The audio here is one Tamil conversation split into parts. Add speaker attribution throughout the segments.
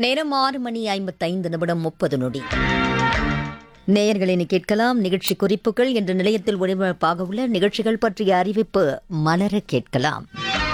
Speaker 1: நேரம் ஆறு மணி ஐம்பத்தைந்து நிமிடம் முப்பது நொடி நேயர்களினை கேட்கலாம் நிகழ்ச்சி குறிப்புகள் என்ற நிலையத்தில் ஒளிபரப்பாக உள்ள நிகழ்ச்சிகள் பற்றிய அறிவிப்பு மலர கேட்கலாம்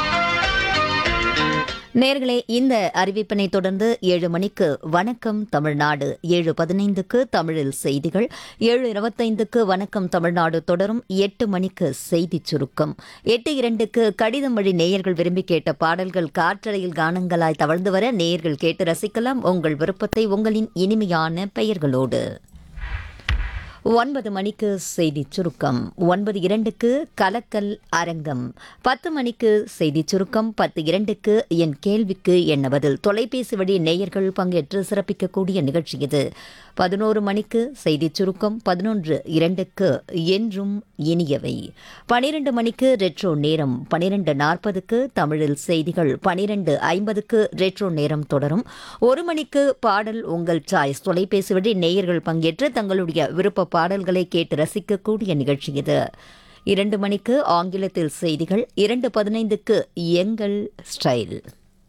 Speaker 1: நேர்களே இந்த அறிவிப்பினை தொடர்ந்து ஏழு மணிக்கு வணக்கம் தமிழ்நாடு ஏழு பதினைந்துக்கு தமிழில் செய்திகள் ஏழு இருபத்தைந்துக்கு வணக்கம் தமிழ்நாடு தொடரும் எட்டு மணிக்கு செய்திச் சுருக்கம் எட்டு இரண்டுக்கு கடிதம் வழி நேயர்கள் விரும்பி கேட்ட பாடல்கள் காற்றறையில் கானங்களாய் தவழ்ந்து வர நேயர்கள் கேட்டு ரசிக்கலாம் உங்கள் விருப்பத்தை உங்களின் இனிமையான பெயர்களோடு ஒன்பது மணிக்கு செய்தி சுருக்கம் ஒன்பது இரண்டுக்கு கலக்கல் அரங்கம் பத்து மணிக்கு செய்தி சுருக்கம் பத்து இரண்டுக்கு என் கேள்விக்கு என்ன பதில் தொலைபேசி வழி நேயர்கள் பங்கேற்று சிறப்பிக்கக்கூடிய நிகழ்ச்சி இது பதினோரு மணிக்கு செய்தி சுருக்கம் பதினொன்று இரண்டுக்கு என்றும் இனியவை பனிரெண்டு மணிக்கு ரெட்ரோ நேரம் பனிரெண்டு நாற்பதுக்கு தமிழில் செய்திகள் பனிரெண்டு ஐம்பதுக்கு ரெட்ரோ நேரம் தொடரும் ஒரு மணிக்கு பாடல் உங்கள் சாய்ஸ் தொலைபேசி வழி நேயர்கள் பங்கேற்று தங்களுடைய விருப்ப பாடல்களை கேட்டு ரசிக்கக்கூடிய நிகழ்ச்சி இது இரண்டு மணிக்கு ஆங்கிலத்தில் செய்திகள் இரண்டு பதினைந்துக்கு எங்கள் ஸ்டைல்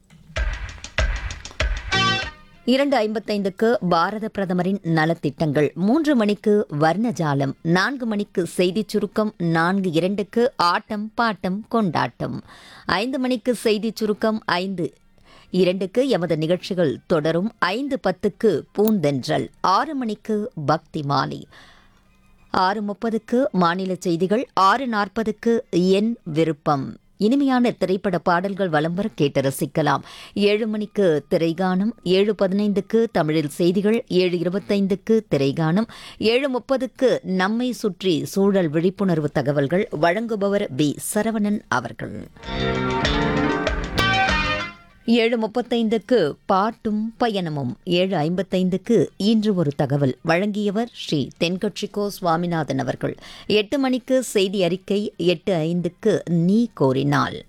Speaker 1: இரண்டு ஐம்பத்தைந்துக்கு பாரத பிரதமரின் நலத்திட்டங்கள் மூன்று மணிக்கு வர்ணஜாலம் நான்கு மணிக்கு செய்திச் சுருக்கம் நான்கு இரண்டுக்கு ஆட்டம் பாட்டம் கொண்டாட்டம் ஐந்து மணிக்கு செய்திச் சுருக்கம் ஐந்து இரண்டுக்கு எமது நிகழ்ச்சிகள் தொடரும் ஐந்து பத்துக்கு பூந்தென்றல் ஆறு மணிக்கு பக்தி மாலை ஆறு முப்பதுக்கு மாநில செய்திகள் ஆறு நாற்பதுக்கு என் விருப்பம் இனிமையான திரைப்பட பாடல்கள் வலம் வர கேட்டு ரசிக்கலாம் ஏழு மணிக்கு திரைகானம் ஏழு பதினைந்துக்கு தமிழில் செய்திகள் ஏழு இருபத்தைந்துக்கு திரைகானம் ஏழு முப்பதுக்கு நம்மை சுற்றி சூழல் விழிப்புணர்வு தகவல்கள் வழங்குபவர் பி சரவணன் அவர்கள் ஏழு முப்பத்தைந்துக்கு பாட்டும் பயணமும் ஏழு ஐம்பத்தைந்துக்கு இன்று ஒரு தகவல் வழங்கியவர் ஸ்ரீ தென்கட்சிக்கோ சுவாமிநாதன் அவர்கள் எட்டு மணிக்கு செய்தி அறிக்கை எட்டு ஐந்துக்கு நீ கோரினால்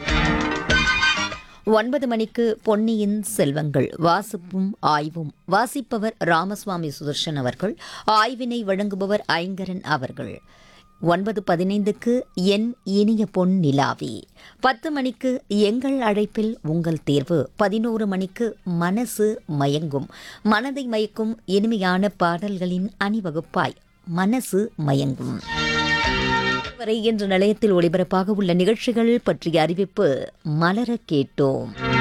Speaker 1: ஒன்பது மணிக்கு பொன்னியின் செல்வங்கள் வாசிப்பும் ஆய்வும் வாசிப்பவர் ராமசுவாமி சுதர்ஷன் அவர்கள் ஆய்வினை வழங்குபவர் ஐங்கரன் அவர்கள் ஒன்பது பதினைந்துக்கு என் இனிய பொன் நிலாவி பத்து மணிக்கு எங்கள் அழைப்பில் உங்கள் தேர்வு பதினோரு மணிக்கு மனசு மயங்கும் மனதை மயக்கும் இனிமையான பாடல்களின் அணிவகுப்பாய் மனசு மயங்கும் வரை இன்று நிலையத்தில் ஒளிபரப்பாக உள்ள நிகழ்ச்சிகள் பற்றிய அறிவிப்பு மலர கேட்டோம்